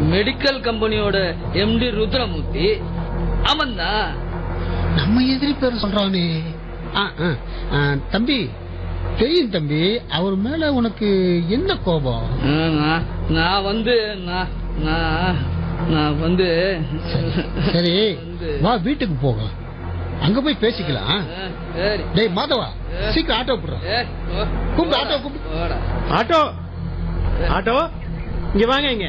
Medical கம்பெனியோட empty Rudramoorthy அவன்தான் நம்ம எதிரி பேர் சொல்றானே ஆ, ஆ, ஆ, தம்பி தெரியும் தம்பி அவர் மேல உனக்கு என்ன கோபம் ஆ, நான்- நான் வந்து நான் நான் நான் வந்து சரி வந்து- வா வீட்டுக்கு போகலாம் அங்க போய் பேசிக்கலாம் ஆ, சரி டேய் மாதவா சீக்கிரம் ஆட்டோ போடுறான் ஏ, போ. கூப்பிடு, ஆட்டோ கூப்பிடு. போடா. ஆட்டோ ஆட்டோ இங்க வாங்க இங்க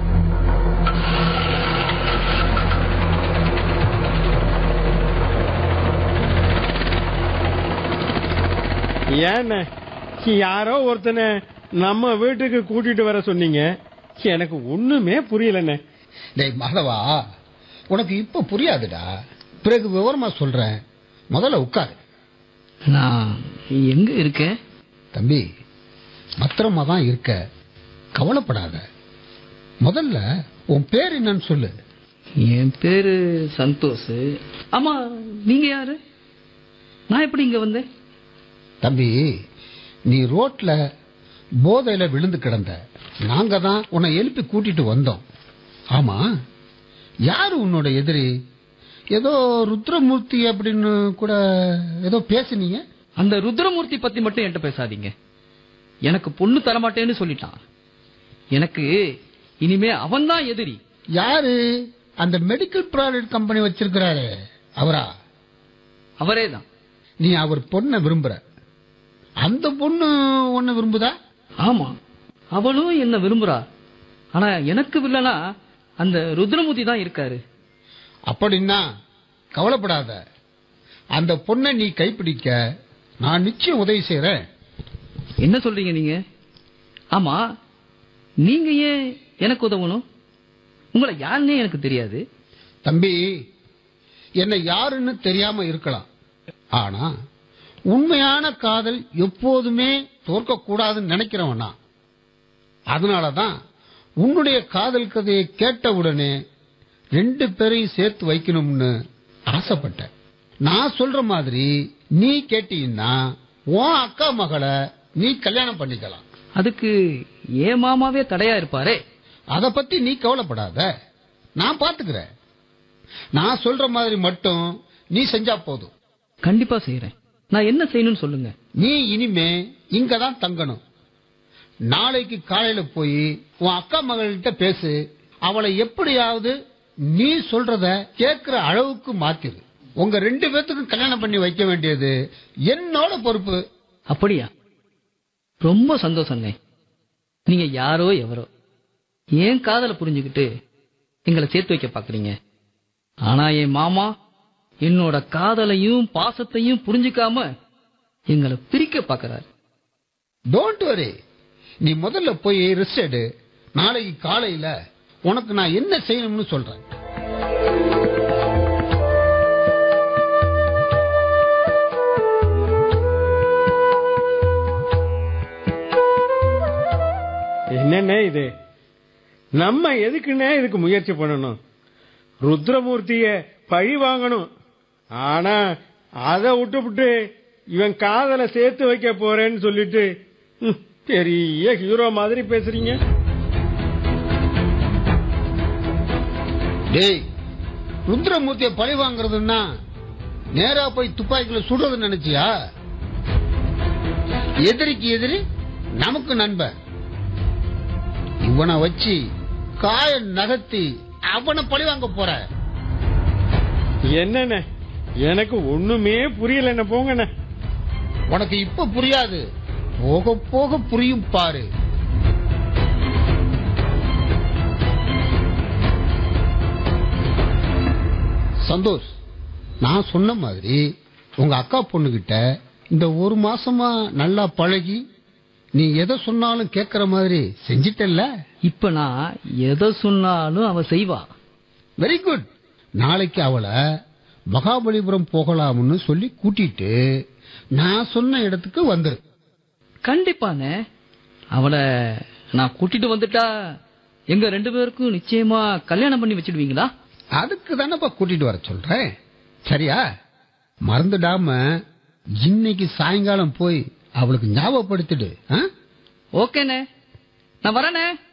ஏண்ணே யாரோ ஒருத்தனை நம்ம வீட்டுக்கு கூட்டிட்டு வர சொன்னீங்க எனக்கு ஒண்ணுமே புரியலண்ணே டேய் மாதவா உனக்கு இப்ப புரியாதுடா பிறகு விவரமா சொல்றேன் முதல்ல உட்காரு நான் எங்க இருக்கேன் தம்பி பத்திரமா தான் இருக்க கவலைப்படாத முதல்ல உன் பேர் என்னன்னு சொல்லு என் பேரு சந்தோஷ் ஆமா நீங்க யாரு நான் எப்படி இங்க வந்தேன் தம்பி நீ ரோட்ல போதையில விழுந்து கிடந்த நாங்க தான் உன்னை எழுப்பி கூட்டிட்டு வந்தோம் ஆமா யாரு உன்னோட எதிரி ஏதோ ருத்ரமூர்த்தி அப்படின்னு கூட ஏதோ பேசுனீங்க அந்த ருத்ரமூர்த்தி பத்தி மட்டும் என்கிட்ட பேசாதீங்க எனக்கு பொண்ணு தரமாட்டேன்னு சொல்லிட்டான் எனக்கு இனிமே அவன்தான் எதிரி யாரு அந்த மெடிக்கல் ப்ராடக்ட் கம்பெனி வச்சிருக்கிறாரு அவரா அவரே தான் நீ அவர் பொண்ணை விரும்புற அந்த பொண்ணு உன்னை விரும்புதா ஆமா அவளும் என்ன விரும்புறா ஆனா எனக்கு வில்லனா அந்த ருத்ரமூர்த்தி தான் இருக்காரு அப்படின்னா கவலைப்படாத அந்த பொண்ணை நீ கைப்பிடிக்க நான் நிச்சயம் உதவி செய்யறேன் என்ன சொல்றீங்க நீங்க ஆமா நீங்க ஏன் எனக்கு உதவணும் உங்களை யாருன்னே எனக்கு தெரியாது தம்பி என்னை யாருன்னு தெரியாம இருக்கலாம் ஆனா உண்மையான காதல் எப்போதுமே தோற்க கூடாதுன்னு நினைக்கிறவன் நான் அதனாலதான் உன்னுடைய காதல் கதையை கேட்டவுடனே ரெண்டு பேரையும் சேர்த்து வைக்கணும்னு ஆசைப்பட்டேன் நான் சொல்ற மாதிரி நீ கேட்டீங்கன்னா உன் அக்கா மகளை நீ கல்யாணம் பண்ணிக்கலாம் அதுக்கு ஏன் மாமாவே தடையா இருப்பாரே அத பத்தி நீ கவலைப்படாத நான் பாத்துக்கிறேன் நான் சொல்ற மாதிரி மட்டும் நீ செஞ்சா போதும் கண்டிப்பா செய்யறேன் நான் என்ன செய்யணும்னு சொல்லுங்க நீ இனிமே இங்க தான் தங்கணும் நாளைக்கு காலையில போய் உன் அக்கா மகள்கிட்ட பேசு அவளை எப்படியாவது நீ சொல்றத கேக்குற அளவுக்கு மாத்திரு உங்க ரெண்டு பேத்துக்கும் கல்யாணம் பண்ணி வைக்க வேண்டியது என்னோட பொறுப்பு அப்படியா ரொம்ப சந்தோஷம்ண்ணே நீங்க யாரோ எவரோ ஏன் காதலை புரிஞ்சுக்கிட்டு எங்களை சேர்த்து வைக்க பாக்குறீங்க ஆனா என் மாமா என்னோட காதலையும் பாசத்தையும் புரிஞ்சுக்காம எங்களை பிரிக்க பாக்குறாரு டோன்ட் வரி நீ முதல்ல போய் ரெஸ்ட் எடு நாளைக்கு காலையில உனக்கு நான் என்ன செய்யணும்னு சொல்றேன் என்னண்ணே இது நம்ம எதுக்குண்ணே இதுக்கு முயற்சி பண்ணணும் ருத்ரமூர்த்திய பழி வாங்கணும் ஆனா அதை விட்டுவிட்டு இவன் காதலை சேர்த்து வைக்க போறேன்னு சொல்லிட்டு ம், பெரிய ஹீரோ மாதிரி பேசுறீங்க டேய் ருத்ரமூர்த்திய பழி வாங்குறதுன்னா நேரா போய் துப்பாக்கில சுடுறது நினைச்சியா எதிரிக்கு எதிரி நமக்கு நண்பன் இவனை வச்சு காய நகர்த்தி அவனை பழி வாங்க போற என்னண்ணே எனக்கு ஒண்ணுமே புரியல என்ன போங்கண்ணே உனக்கு இப்ப புரியாது போக போக புரியும் பாரு சந்தோஷ் நான் சொன்ன மாதிரி உங்க அக்கா பொண்ணுகிட்ட இந்த ஒரு மாசமா நல்லா பழகி நீ எதை சொன்னாலும் கேக்குற மாதிரி செஞ்சிட்டல்ல இப்ப நான் எதை சொன்னாலும் அவ செய்வா வெரி குட் நாளைக்கு அவளை மகாபலிபுரம் போகலாம்னு சொல்லி கூட்டிட்டு நான் சொன்ன இடத்துக்கு வந்துரு கண்டிப்பாண்ணே அவளை நான் கூட்டிட்டு வந்துட்டா எங்க ரெண்டு பேருக்கும் நிச்சயமா கல்யாணம் பண்ணி வச்சிடுவீங்களா அதுக்கு தானப்பா கூட்டிட்டு வர சொல்றேன் சரியா மறந்துடாம இன்னைக்கு சாயங்காலம் போய் அவளுக்கு ஞாபகப்படுத்திடு ஆ? ஓகேண்ணே நான் வரேனே